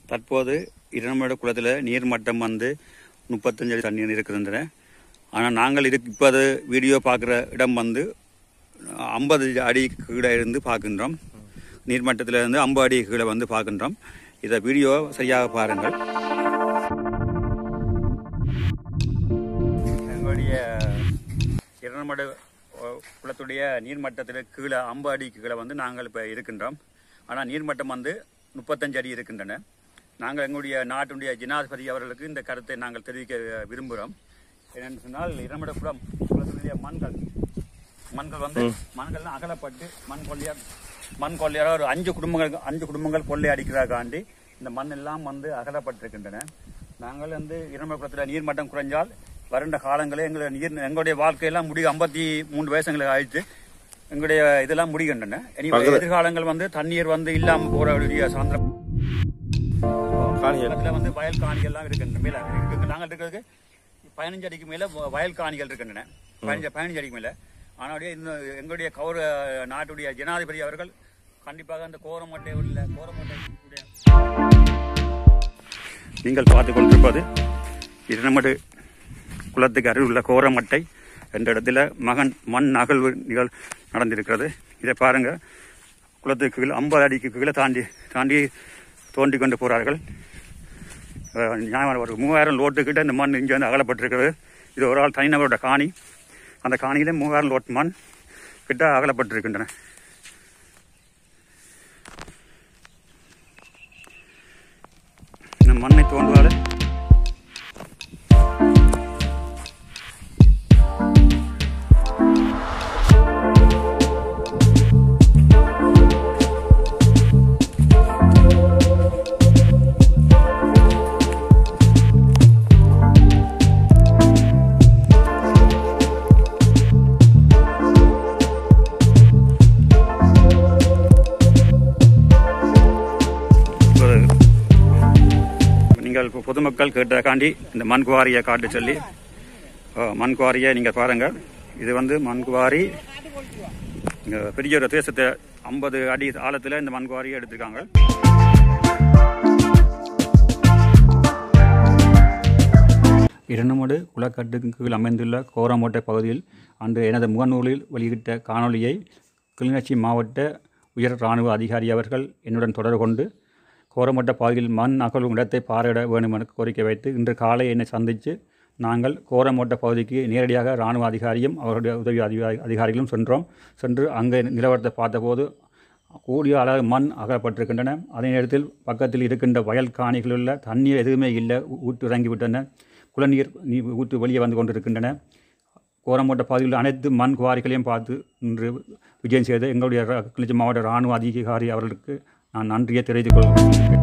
தற்போது இரண்டமட குளத்தில் நீர்மட்டம் வந்து முப்பத்தஞ்சு அடி தண்ணீர் இருக்கின்றன ஆனால் நாங்கள் இது இப்போ அது வீடியோ பார்க்குற இடம் வந்து ஐம்பது அடி கீழே இருந்து பார்க்கின்றோம் நீர்மட்டத்தில் இருந்து ஐம்பது அடி கீழே வந்து பார்க்கின்றோம் இதை வீடியோ சரியாக பாருங்கள் எங்களுடைய இரண்டமட குளத்துடைய நீர்மட்டத்தில் கீழே ஐம்பது அடி கீழே வந்து நாங்கள் இப்போ இருக்கின்றோம் ஆனால் நீர்மட்டம் வந்து முப்பத்தஞ்சு அடி இருக்கின்றன நாங்கள் எங்களுடைய நாட்டுடைய ஜனாதிபதி அவர்களுக்கு இந்த கருத்தை நாங்கள் தெரிவிக்க விரும்புகிறோம் என்னென்னு சொன்னால் இரண்டமட குளம் குளத்துடைய மண்கள் மண்கள் வந்து மண்கள்லாம் அகலப்பட்டு மண் கொள்ளையார் மண் கொள்ளையார ஒரு அஞ்சு குடும்பங்கள் அஞ்சு குடும்பங்கள் கொள்ளை அடிக்கிறதுக்காண்டி இந்த மண் எல்லாம் வந்து அகலப்பட்டிருக்கின்றன நாங்கள் வந்து இரண்டமட குளத்தில் நீர்மட்டம் குறைஞ்சால் வறண்ட காலங்களே எங்களுடைய நீர் எங்களுடைய வாழ்க்கையெல்லாம் முடியும் ஐம்பத்தி மூன்று வயசு எங்களுக்கு ஆயிடுச்சு எங்களுடைய இதெல்லாம் முடிகின்றன இனி எதிர்காலங்கள் வந்து தண்ணீர் வந்து இல்லாம போறவருடைய சாந்திரம் பக்கத்துல வந்து வயல் காணிகள் எல்லாம் இருக்கின்றன மேல இருக்கு. நாங்கள் இருக்கிறதுக்கு பதினஞ்சு அடிக்கு மேல வ- வயல் காணிகள் இருக்கின்றன பதினஞ்சு பதினஞ்சு அடிக்கு மேல ஆனால் இன்னும் எங்களுடைய கௌர நாட்டுடைய ஜனாதிபதி அவர்கள் கண்டிப்பாக அந்த கோரமட்டை உள்ள கோரமட்டை நீங்கள் பார்த்து கொண்டிருப்பது இரண்டமடு குளத்துக்கு அருகில் உள்ள கோரமட்டை என்ற இடத்துல மகன் மண் அகழ்வு நிகழ் நடந்திருக்கிறது இதை பாருங்க குளத்துக்கு கீழே ஐம்பது அடிக்கு கீழே தாண்டி தாண்டி தோண்டி கொண்டு போகிறார்கள் அஹ் நியாயமான ஒரு மூவாயிரம் லோட்டு கிட்ட இந்த மண் இங்கே வந்து அகலப்பட்டிருக்கிறது இது ஒரு ஆள் தனிநபரோட காணி அந்த காணியிலே மூவாயிரம் லோட் மண் கிட்ட அகலப்பட்டிருக்கின்றன இந்த மண்ணை தோண்டுவாள் ஒரு நீங்கள் இப்போ பொதுமக்கள் கேட்டக்காண்டி இந்த மண் குவாரியை காட்ட சொல்லி அஹ், மண் குவாரியை நீங்கள் பாருங்க இது வந்து மண் குவாரி இங்க பெரிய ஒரு தேசத்தை ஐம்பது அடி ஆழத்தில் இந்த மண் குவாரியை எடுத்திருக்காங்க இரண்டுமடு குளக்கட்டுக்கு கீழ் அமைந்துள்ள கோரமோட்டை பகுதியில் அன்று எனது முகநூலில் வெளியிட்ட காணொளியை கிளிநொச்சி மாவட்ட உயர் இராணுவ அதிகாரி அவர்கள் என்னுடன் தொடர்பு கொண்டு கோரமட்ட பகுதியில் மண் அகழ்வும் இடத்தை பார்வையிட வேண்டும் என கோரிக்கை வைத்து இன்று காலை என்னை சந்தித்து நாங்கள் கோரமோட்ட பகுதிக்கு நேரடியாக இராணுவ அதிகாரியும் அவருடைய உதவி அதிகாரி அதிகாரிகளும் சென்றோம் சென்று அங்கே நிலவரத்தை பார்த்தபோது கூடிய அளவு மண் அகலப்பட்டிருக்கின்றன அதே நேரத்தில் பக்கத்தில் இருக்கின்ற வயல் காணிகளில் உள்ள தண்ணீர் எதுவுமே இல்லை ஊ- ஊற்று இறங்கி விட்டன குளநீர் நீ ஊற்று வெளியே வந்து கொண்டிருக்கின்றன கோரமோட்ட பகுதியில் அனைத்து மண் குவாரிகளையும் பார்த்து இன்று விஜயம் செய்து எங்களுடைய ர- கிளிநொச்சி மாவட்ட இராணுவ அதிகாரி அவர்களுக்கு நான் நன்றியை தெரிவித்துக் கொள்கிறேன்